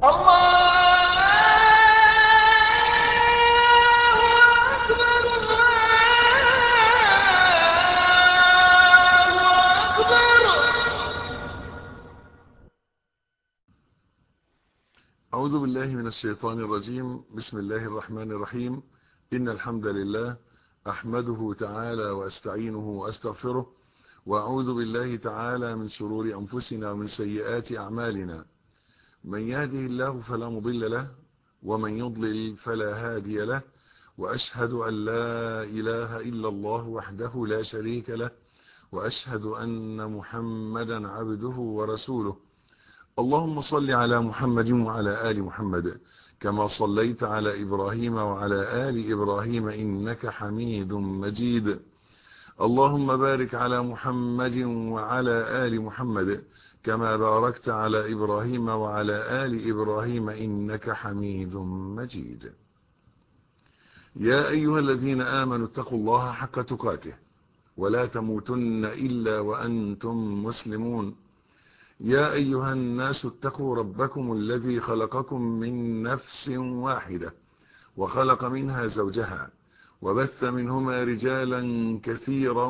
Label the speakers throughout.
Speaker 1: أعوذ بالله من الشيطان الرجيم بسم الله الرحمن الرحيم إن الحمد لله أحمده تعالى وأستعينه وأستغفره وأعوذ بالله تعالى من شرور أنفسنا ومن سيئات أعمالنا من يهده الله فلا مضل له ومن يضلل فلا هادي له وأشهد أن لا إله إلا الله وحده لا شريك له وأشهد أن محمدا عبده ورسوله اللهم صل على محمد وعلى آل محمد كما صليت على إبراهيم وعلى آل إبراهيم إنك حميد مجيد اللهم بارك على محمد وعلى آل محمد كما باركت على إبراهيم وعلى آل إبراهيم إنك حميد مجيد يا أيها الذين آمنوا اتقوا الله حق تقاته ولا تموتن إلا وأنتم مسلمون يا أيها الناس اتقوا ربكم الذي خلقكم من نفس واحدة وخلق منها زوجها وبث منهما رجالا كثيرا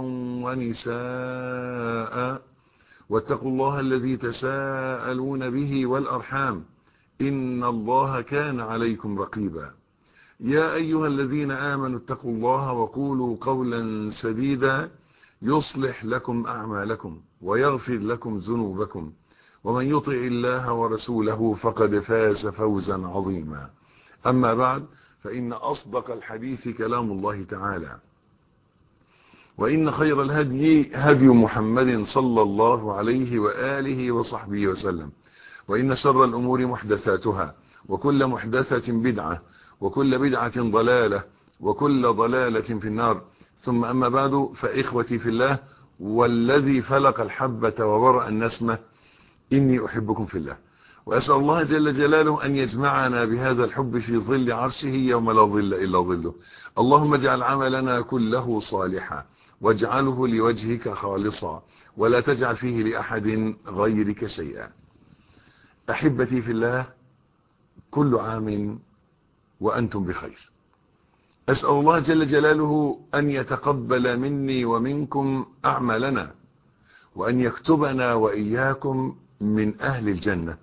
Speaker 1: ونساء واتقوا الله الذي تساءلون به والأرحام إن الله كان عليكم رقيبا يا أيها الذين آمنوا اتقوا الله وقولوا قولا سديدا يصلح لكم أعمالكم ويغفر لكم ذنوبكم ومن يطع الله ورسوله فقد فاز فوزا عظيما أما بعد فإن أصدق الحديث كلام الله تعالى وإن خير الهدي هدي محمد صلى الله عليه وآله وصحبه وسلم وإن شر الأمور محدثاتها وكل محدثة بدعة وكل بدعة ضلالة وكل ضلالة في النار ثم أما بعد فإخوتي في الله والذي فلق الحبة وبرأ النسمة إني أحبكم في الله وأسأل الله جل جلاله أن يجمعنا بهذا الحب في ظل عرشه يوم لا ظل إلا ظله اللهم اجعل عملنا كله صالحا واجعله لوجهك خالصا ولا تجعل فيه لأحد غيرك شيئا أحبتي في الله كل عام وأنتم بخير أسأل الله جل جلاله أن يتقبل مني ومنكم أعمالنا وأن يكتبنا وإياكم من أهل الجنة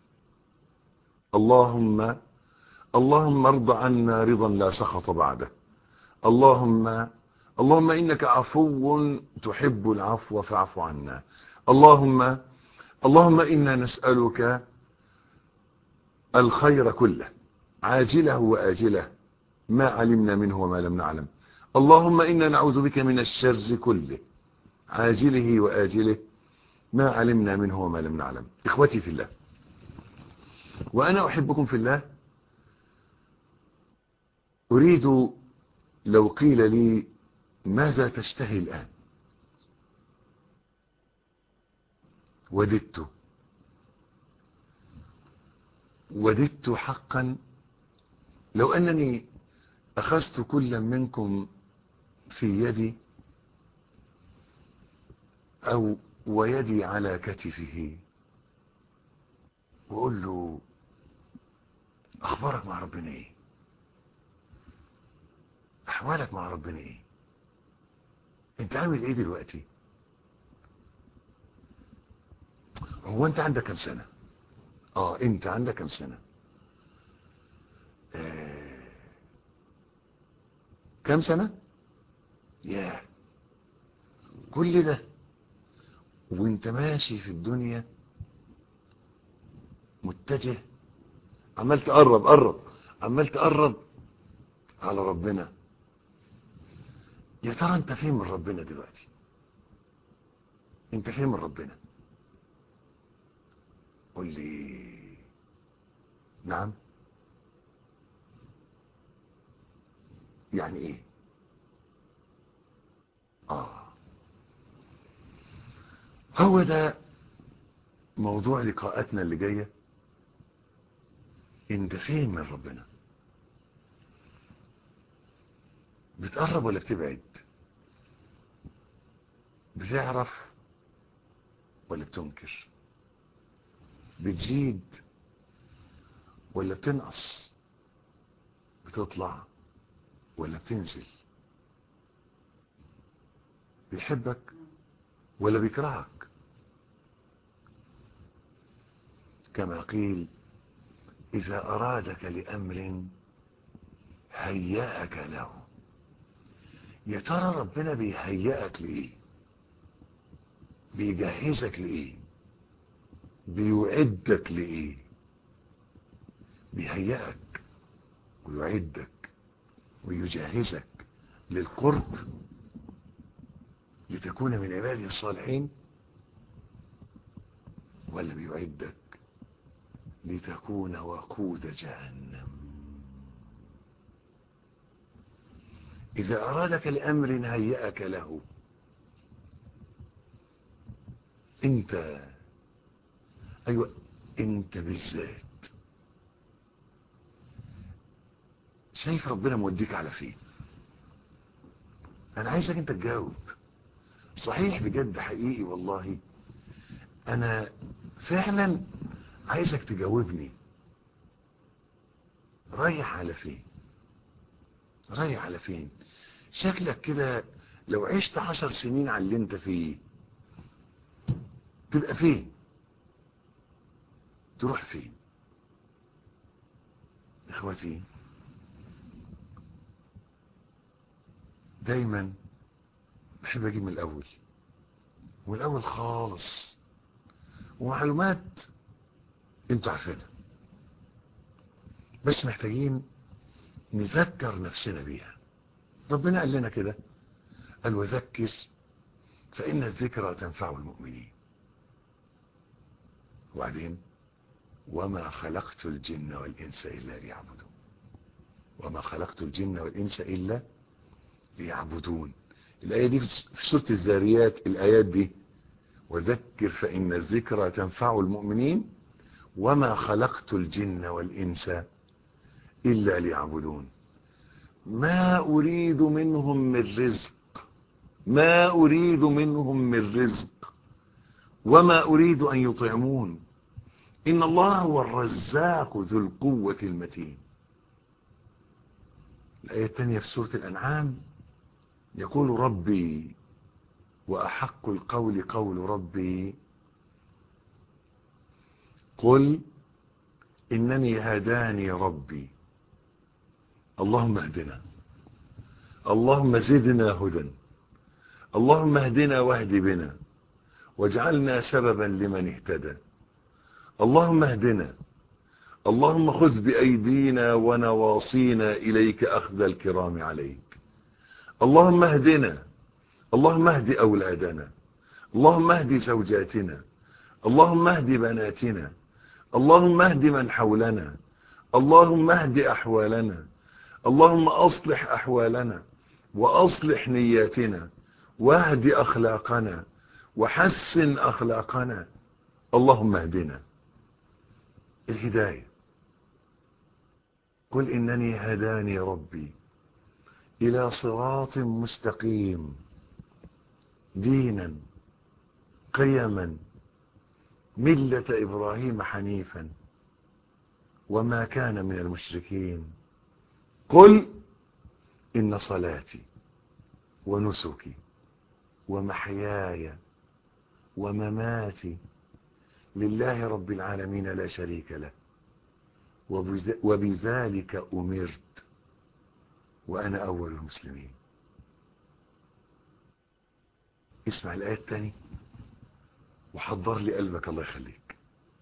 Speaker 1: اللهم اللهم ارض عنا رضا لا سخط بعده اللهم اللهم إنك عفو تحب العفو فاعف عنا اللهم اللهم إنا نسألك الخير كله عاجله وآجله ما علمنا منه وما لم نعلم اللهم إنا نعوذ بك من الشر كله عاجله وآجله ما علمنا منه وما لم نعلم إخوتي في الله وأنا أحبكم في الله أريد لو قيل لي ماذا تشتهي الآن وددت وددت حقا لو أنني أخذت كل منكم في يدي أو ويدي على كتفه وقول له أخبارك مع ربنا إيه أحوالك مع ربنا إيه أنت عامل إيه دلوقتي هو أنت عندك كم سنة آه أنت عندك كم سنة آه. كم سنة يا كل ده وانت ماشي في الدنيا متجه عمال تقرب قرب عمال تقرب على ربنا يا ترى انت فين من ربنا دلوقتي انت فين من ربنا قول لي نعم يعني ايه اه هو ده موضوع لقاءاتنا اللي جاية انت فين من ربنا بتقرب ولا بتبعد بتعرف ولا بتنكر بتزيد ولا بتنقص بتطلع ولا بتنزل بيحبك ولا بيكرهك كما قيل إذا أرادك لأمر هيأك له يا ترى ربنا بيهيئك لإيه بيجهزك لإيه بيعدك لإيه بيهيئك ويعدك ويجهزك للقرب لتكون من عباده الصالحين ولا بيعدك لتكون وقود جهنم إذا أرادك لأمر هيأك له أنت أيوة أنت بالذات شايف ربنا موديك على فين أنا عايزك أنت تجاوب صحيح بجد حقيقي والله أنا فعلا عايزك تجاوبني رايح على فين رايح على فين شكلك كده لو عشت عشر سنين على اللي انت فيه تبقى فين تروح فين اخواتي دايما بحب اجيب من الاول من الاول خالص ومعلومات انتوا عارفينها بس محتاجين نذكر نفسنا بيها ربنا قال لنا كده قال وذكر فإن الذكرى تنفع المؤمنين وبعدين وما خلقت الجن والإنس إلا ليعبدون وما خلقت الجن والإنس إلا ليعبدون الآية دي في سورة الذاريات الآيات دي وذكر فإن الذكرى تنفع المؤمنين وما خلقت الجن والإنس إلا ليعبدون ما أريد منهم من رزق ما أريد منهم من رزق وما أريد أن يطعمون إن الله هو الرزاق ذو القوة المتين الآية الثانية في سورة الأنعام يقول ربي وأحق القول قول ربي قل إنني هداني ربي اللهم اهدنا اللهم زدنا هدى اللهم اهدنا واهد بنا واجعلنا سببا لمن اهتدى اللهم اهدنا اللهم خذ بأيدينا ونواصينا إليك أخذ الكرام عليك اللهم اهدنا اللهم اهد أولادنا اللهم اهد زوجاتنا اللهم اهد بناتنا اللهم اهد من حولنا اللهم اهد أحوالنا اللهم أصلح أحوالنا وأصلح نياتنا واهد أخلاقنا وحسن أخلاقنا اللهم اهدنا الهداية قل إنني هداني ربي إلى صراط مستقيم دينا قيما ملة إبراهيم حنيفا وما كان من المشركين قل إن صلاتي ونسكي ومحياي ومماتي لله رب العالمين لا شريك له وبذلك أمرت وأنا أول المسلمين اسمع الآية الثانية وحضر لي قلبك الله يخليك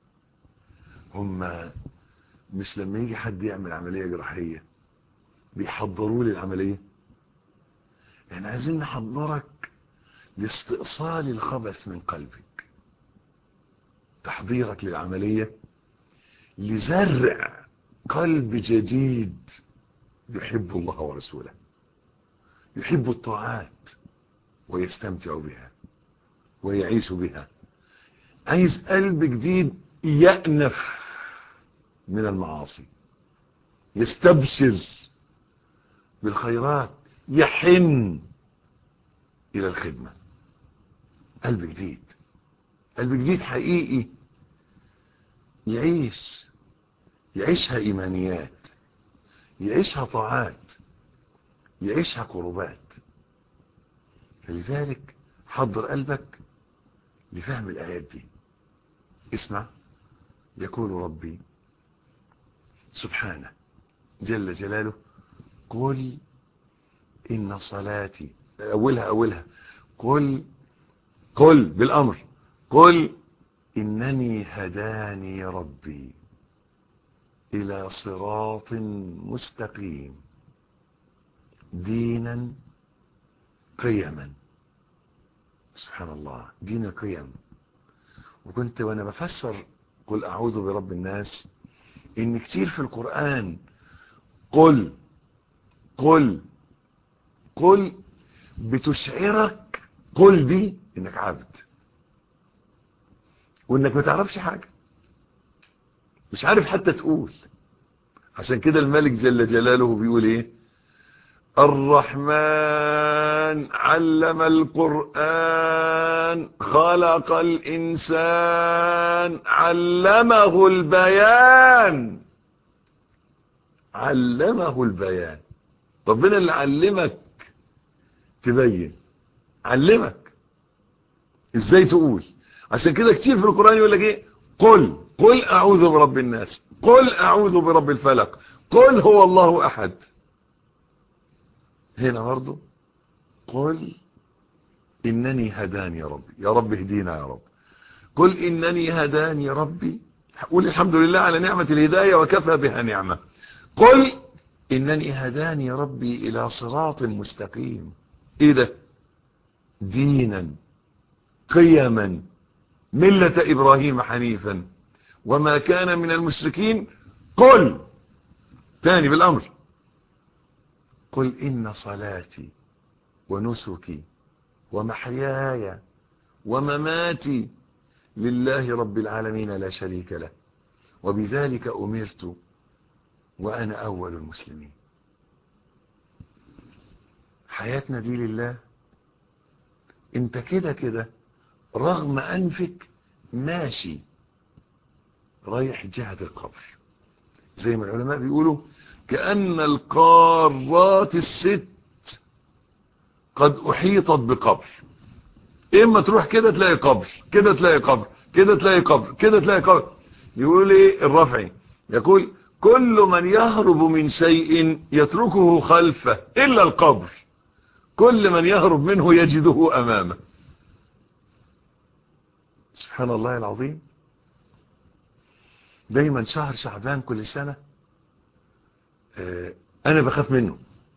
Speaker 1: هم مش لما يجي حد يعمل عملية جراحية بيحضروا لي العملية يعني عايزين نحضرك لاستئصال الخبث من قلبك تحضيرك للعملية لزرع قلب جديد يحب الله ورسوله يحب الطاعات ويستمتع بها ويعيش بها عايز قلب جديد يأنف من المعاصي يستبشر بالخيرات يحن إلى الخدمة قلب جديد قلب جديد حقيقي يعيش يعيشها إيمانيات يعيشها طاعات يعيشها قربات فلذلك حضر قلبك لفهم الآيات دي اسمع يقول ربي سبحانه جل جلاله قل إن صلاتي أولها أولها قل قل بالأمر قل إنني هداني ربي إلى صراط مستقيم دينا قيما سبحان الله دين قيم وكنت وانا بفسر قل اعوذ برب الناس ان كتير في القرآن قل قل قل بتشعرك قل دي انك عبد وانك ما تعرفش حاجة مش عارف حتى تقول عشان كده الملك جل جلاله بيقول ايه الرحمن علم القرآن خلق الإنسان علمه البيان علمه البيان ربنا اللي علمك تبين علمك ازاي تقول عشان كده كتير في القرآن يقول لك ايه قل قل اعوذ برب الناس قل اعوذ برب الفلق قل هو الله احد هنا برضه قل إنني هداني يا ربي يا رب اهدينا يا رب قل إنني هداني ربي قل الحمد لله على نعمة الهداية وكفى بها نعمة قل إنني هداني ربي إلى صراط مستقيم إيه ده دينا قيما ملة إبراهيم حنيفا وما كان من المشركين قل تاني بالأمر قل إن صلاتي ونسكي ومحياي ومماتي لله رب العالمين لا شريك له وبذلك أمرت وأنا أول المسلمين حياتنا دي لله انت كده كده رغم أنفك ماشي رايح جهة القبر زي ما العلماء بيقولوا كأن القارات الست قد أحيطت بقبر إما تروح كده تلاقي قبر كده تلاقي قبر كده تلاقي قبر كده تلاقي قبر يقول إيه الرفعي يقول كل من يهرب من شيء يتركه خلفه إلا القبر كل من يهرب منه يجده أمامه سبحان الله العظيم دايما شهر شعبان كل سنة انا بخاف منه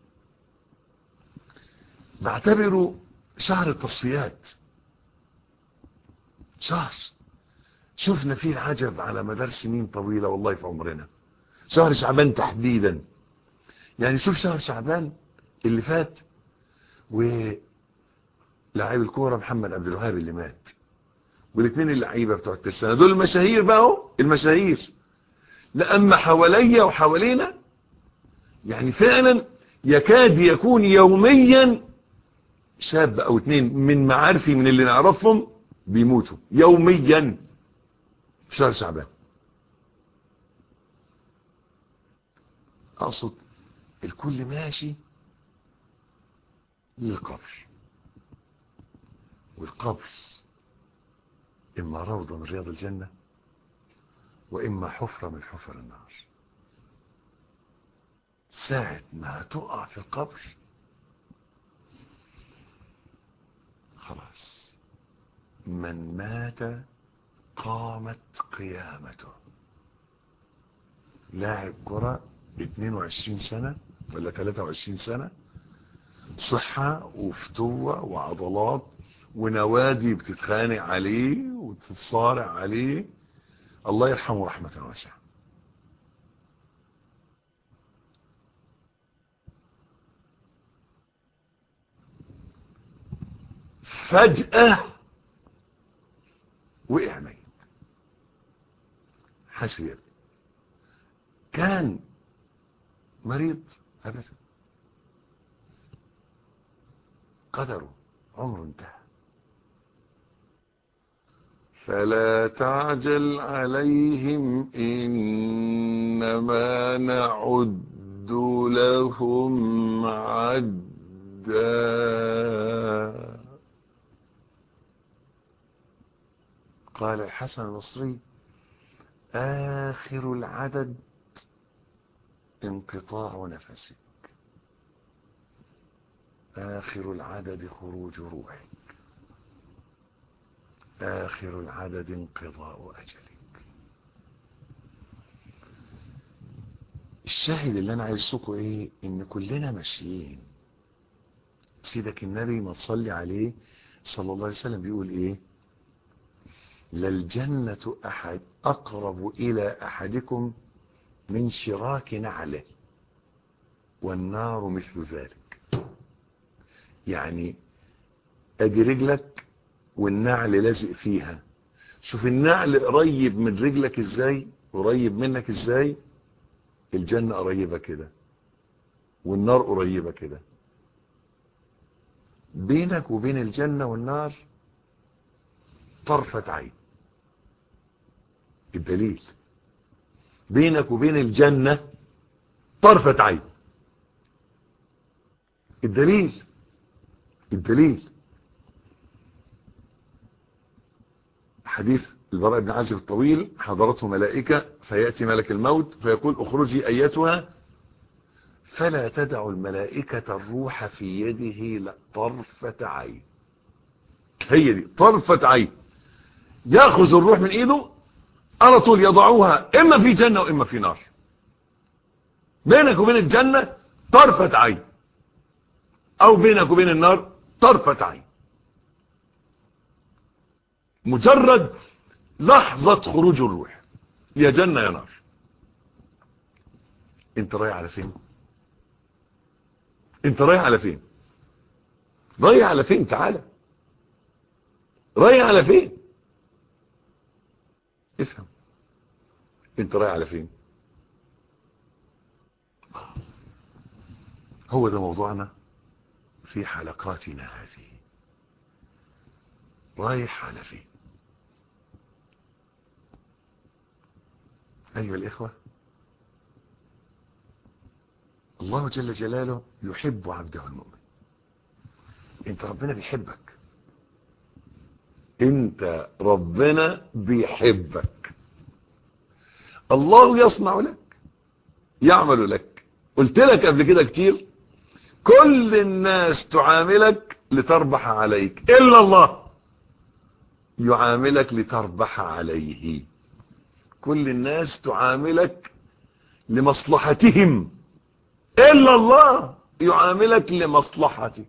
Speaker 1: بعتبره شهر التصفيات شهر شفنا فيه العجب على مدار سنين طويلة والله في عمرنا شهر شعبان تحديدا يعني شوف شهر شعبان اللي فات ولاعب الكورة محمد عبد الوهاب اللي مات والاثنين اللعيبة بتوع الترسانة دول المشاهير بقى المشاهير لأما حواليا وحوالينا يعني فعلا يكاد يكون يوميا شاب او اتنين من معارفي من اللي نعرفهم بيموتوا يوميا في شهر شعبان اقصد الكل ماشي للقبر والقبر اما روضة من رياض الجنة واما حفرة من حفر النار ساعة ما تقع في القبر خلاص من مات قامت قيامته لاعب كرة 22 سنة ولا 23 سنة صحة وفتوة وعضلات ونوادي بتتخانق عليه وتتصارع عليه الله يرحمه رحمة واسعة فجأة وقع ميت حسب كان مريض أبدا قدره عمره انتهى فلا تعجل عليهم إنهم ما نعد لهم عدا قال الحسن البصري آخر العدد انقطاع نفسك آخر العدد خروج روحك آخر العدد انقضاء أجلك الشاهد اللي أنا عايزكم إيه إن كلنا ماشيين سيدك النبي ما تصلي عليه صلى الله عليه وسلم بيقول إيه للجنة أحد أقرب إلى أحدكم من شراك نعله والنار مثل ذلك يعني ادي رجلك والنعل لازق فيها شوف النعل قريب من رجلك ازاي قريب منك ازاي الجنة قريبة كده والنار قريبة كده بينك وبين الجنة والنار طرفة عين الدليل بينك وبين الجنة طرفة عين الدليل الدليل حديث البراء بن عازب الطويل حضرته ملائكة فيأتي ملك الموت فيقول اخرجي أيتها فلا تدع الملائكة الروح في يده لا طرفة عين هي دي طرفة عين ياخذ الروح من ايده على طول يضعوها اما في جنة واما في نار بينك وبين الجنة طرفة عين او بينك وبين النار طرفة عين مجرد لحظة خروج الروح يا جنة يا نار انت رايح على فين انت رايح على فين رايح على فين تعالى رايح على فين افهم انت رايح على فين هو ده موضوعنا في حلقاتنا هذه رايح على فين أيها الإخوة الله جل جلاله يحب عبده المؤمن انت ربنا بيحبك انت ربنا بيحبك الله يصنع لك يعمل لك قلت لك قبل كده كتير كل الناس تعاملك لتربح عليك إلا الله يعاملك لتربح عليه كل الناس تعاملك لمصلحتهم إلا الله يعاملك لمصلحتك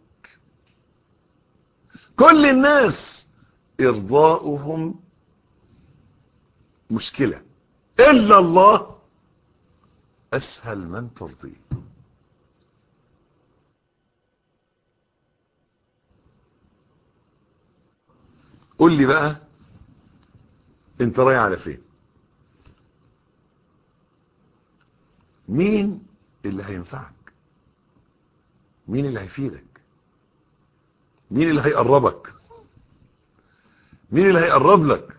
Speaker 1: كل الناس إرضاؤهم مشكلة إلا الله أسهل من ترضيه قول لي بقى انت رايح على فين مين اللي هينفعك مين اللي هيفيدك مين اللي هيقربك مين اللي هيقرب لك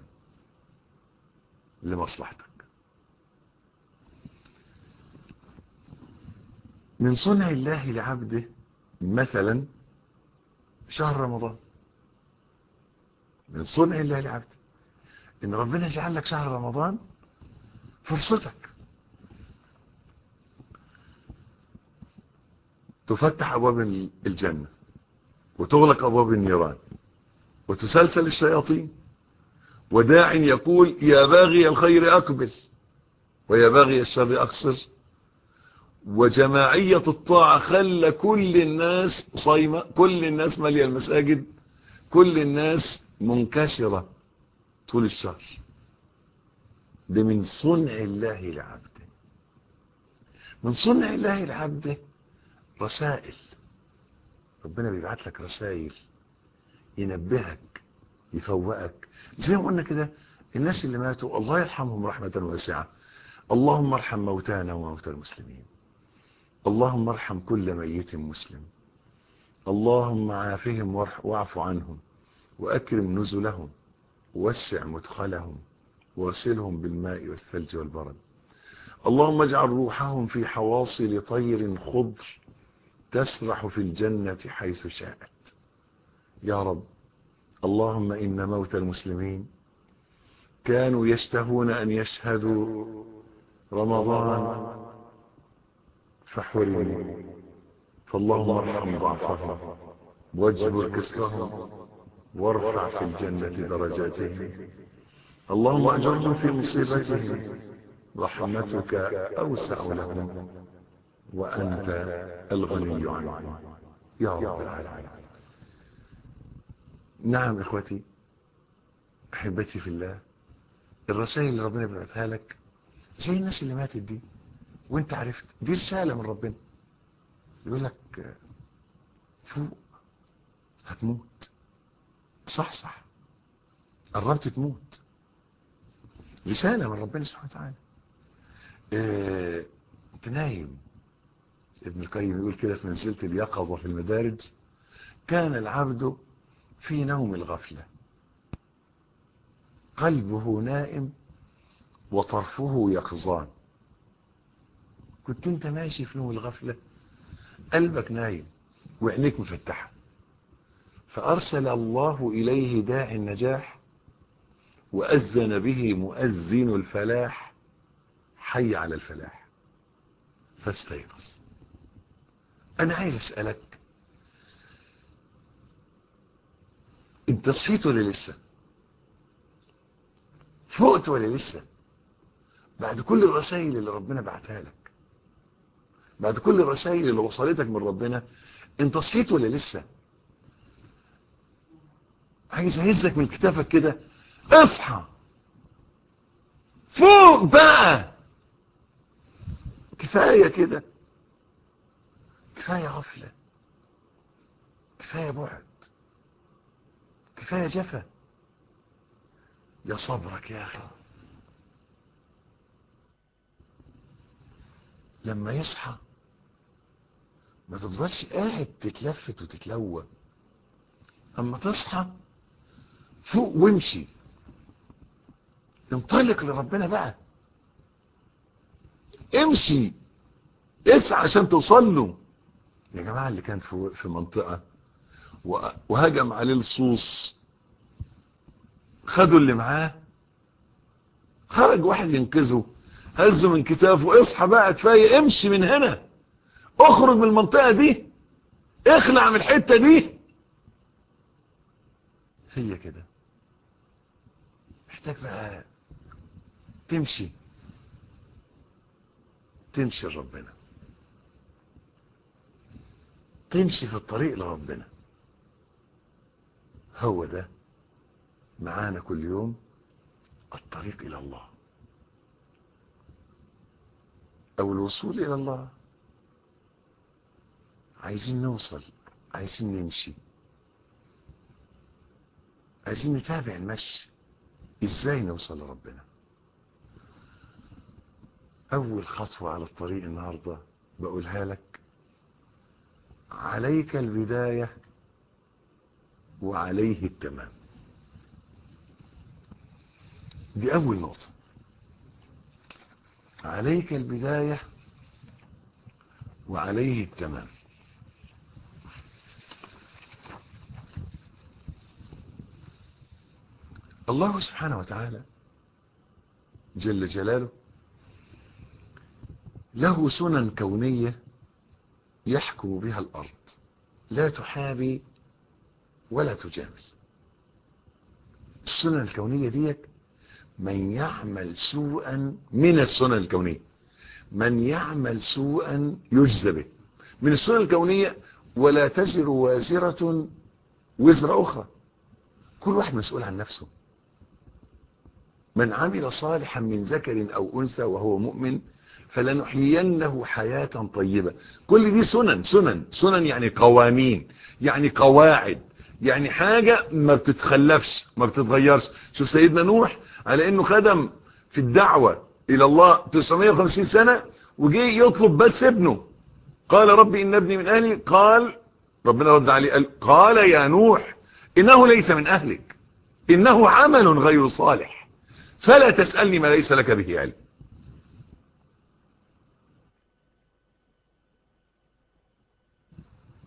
Speaker 1: لمصلحتك من صنع الله لعبده مثلا شهر رمضان من صنع الله لعبده ان ربنا جعل لك شهر رمضان فرصتك تفتح ابواب الجنة وتغلق ابواب النيران وتسلسل الشياطين وداع يقول يا باغي الخير اقبل ويا باغي الشر اقصر وجماعية الطاعة خلى كل الناس صايمة كل الناس مالية المساجد كل الناس منكسرة طول الشهر ده من صنع الله لعبده من صنع الله لعبده رسائل ربنا بيبعت لك رسائل ينبهك يفوقك زي ما قلنا كده الناس اللي ماتوا الله يرحمهم رحمة واسعة اللهم ارحم موتانا وموتى المسلمين اللهم ارحم كل ميت مسلم اللهم عافهم واعف عنهم وأكرم نزلهم ووسع مدخلهم ووصلهم بالماء والثلج والبرد اللهم اجعل روحهم في حواصل طير خضر تسرح في الجنة حيث شاءت يا رب اللهم إن موت المسلمين كانوا يشتهون أن يشهدوا رمضان فحرموا فاللهم ارحم ضعفهم واجبر كسرهم وارفع في الجنة درجاتهم اللهم اجرهم في مصيبتهم رحمتك أوسع لهم وأنت الغني عنهم يا رب العالمين نعم إخوتي أحبتي في الله الرسائل اللي ربنا بيبعتها لك زي الناس اللي ماتت دي وانت عرفت دي رسالة من ربنا يقول لك فوق هتموت صح صح قربت تموت رسالة من ربنا سبحانه وتعالى اه انت نايم ابن القيم يقول كده في منزلة اليقظة في المدارج كان العبد في نوم الغفلة قلبه نائم وطرفه يقظان كنت انت ماشي في نوم الغفلة قلبك نايم وعينيك مفتحة فأرسل الله إليه داعي النجاح وأذن به مؤذن الفلاح حي على الفلاح فاستيقظ أنا عايز أسألك انت صحيت ولا لسه فقت ولا لسه بعد كل الرسائل اللي ربنا بعتها لك بعد كل الرسائل اللي وصلتك من ربنا انت صحيت ولا لسه عايز اهزك من كتافك كده اصحى فوق بقى كفاية كده كفاية غفلة كفاية بعد كفاية جفا يا صبرك يا أخي لما يصحى ما تفضلش قاعد تتلفت وتتلوى اما تصحى فوق وامشي انطلق لربنا بقى امشي اسعى عشان توصل له يا جماعة اللي كان في في منطقة وهجم عليه الصوص خدوا اللي معاه خرج واحد ينقذه هزه من كتافه اصحى بقى كفايه امشي من هنا اخرج من المنطقة دي اخلع من الحتة دي هي كده محتاج بقى تمشي تمشي لربنا تمشي في الطريق لربنا هو ده معانا كل يوم الطريق إلى الله أو الوصول إلى الله عايزين نوصل عايزين نمشي عايزين نتابع المشي ازاي نوصل لربنا اول خطوة على الطريق النهاردة بقولها لك عليك البداية وعليه التمام دي اول نقطة عليك البداية وعليه التمام الله سبحانه وتعالى جل جلاله له سنن كونية يحكم بها الأرض لا تحابي ولا تجامل السنن الكونية ديك من يعمل سوءا من السنن الكونية من يعمل سوءا يجزى به من السنن الكونية ولا تزر وازرة وزر أخرى كل واحد مسؤول عن نفسه من عمل صالحا من ذكر أو أنثى وهو مؤمن فلنحيينه حياة طيبة كل دي سنن سنن سنن يعني قوانين يعني قواعد يعني حاجة ما بتتخلفش ما بتتغيرش شوف سيدنا نوح على انه خدم في الدعوة الى الله 950 سنة وجي يطلب بس ابنه قال ربي ان ابني من اهلي قال ربنا رد عليه قال, قال يا نوح انه ليس من اهلك انه عمل غير صالح فلا تسألني ما ليس لك به علم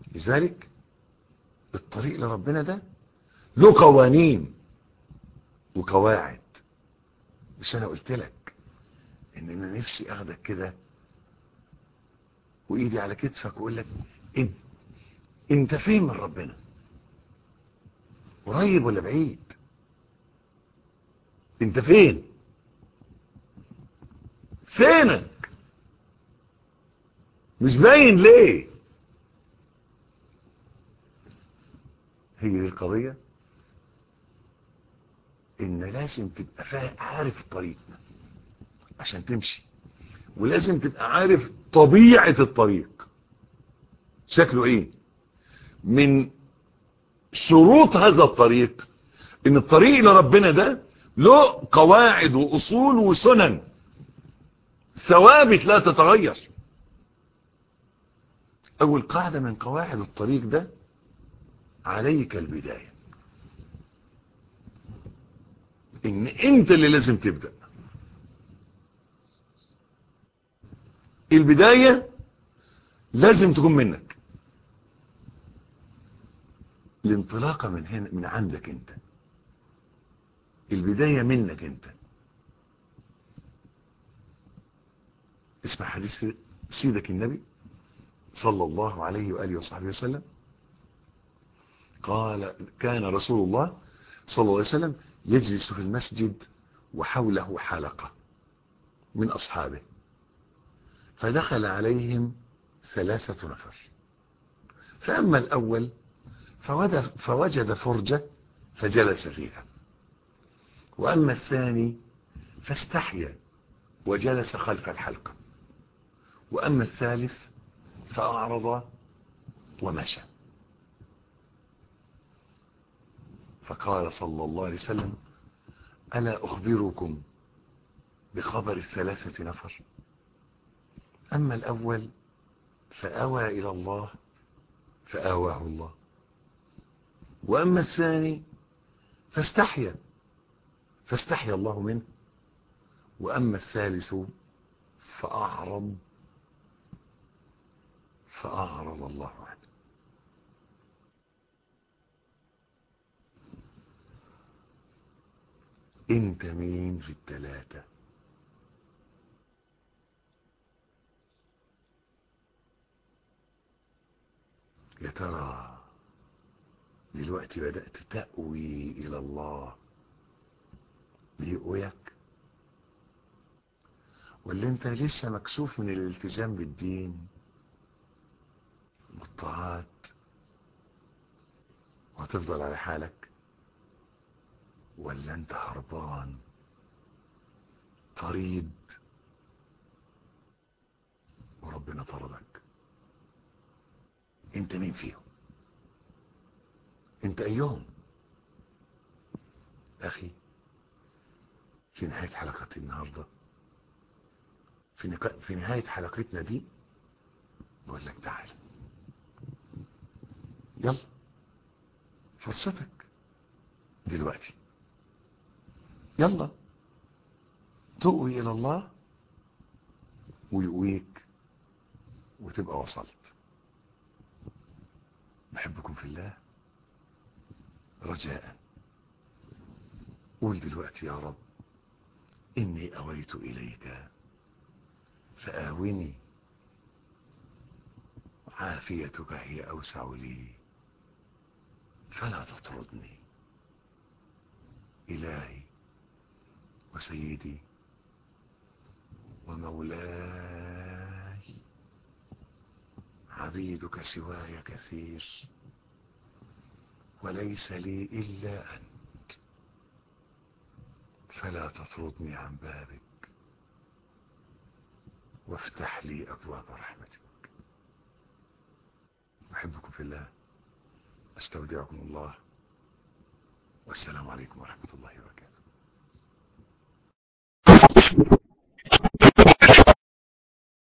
Speaker 1: لذلك الطريق لربنا ده له قوانين وقواعد مش انا قلت لك ان انا نفسي اخدك كده وايدي على كتفك واقول لك انت انت فين من ربنا قريب ولا بعيد انت فين فينك مش باين ليه هي دي القضية ان لازم تبقى فاهم عارف الطريق عشان تمشي ولازم تبقى عارف طبيعة الطريق شكله ايه من شروط هذا الطريق ان الطريق لربنا ده له قواعد واصول وسنن ثوابت لا تتغير اول قاعدة من قواعد الطريق ده عليك البداية ان انت اللي لازم تبدأ البداية لازم تكون منك الانطلاقة من هنا من عندك انت البداية منك انت اسمع حديث سيدك النبي صلى الله عليه وآله وصحبه وسلم قال كان رسول الله صلى الله عليه وسلم يجلس في المسجد وحوله حلقة من أصحابه فدخل عليهم ثلاثة نفر فأما الأول فوجد فرجة فجلس فيها وأما الثاني فاستحيا وجلس خلف الحلقة وأما الثالث فأعرض ومشى فقال صلى الله عليه وسلم ألا أخبركم بخبر الثلاثة نفر أما الأول فأوى إلى الله فآواه الله وأما الثاني فاستحيا فاستحيا الله منه وأما الثالث فأعرض فأعرض الله عنه انت مين في التلاتة يا ترى دلوقتي بدأت تأوي إلى الله بيقويك ولا انت لسه مكسوف من الالتزام بالدين والطاعات وهتفضل على حالك ولا انت هربان طريد وربنا طردك انت مين فيهم انت ايهم اخي في نهاية حلقة النهاردة في, نقا... في نهاية حلقتنا دي بقول لك تعال يلا فرصتك دلوقتي يلا تؤوي الى الله ويقويك وتبقى وصلت بحبكم في الله رجاء قول دلوقتي يا رب إني أويت إليك فآوني عافيتك هي أوسع لي فلا تطردني إلهي وسيدي ومولاي عبيدك سواي كثير وليس لي إلا أنت فلا تطردني عن بابك وافتح لي أبواب رحمتك أحبكم في الله أستودعكم الله والسلام عليكم ورحمة الله وبركاته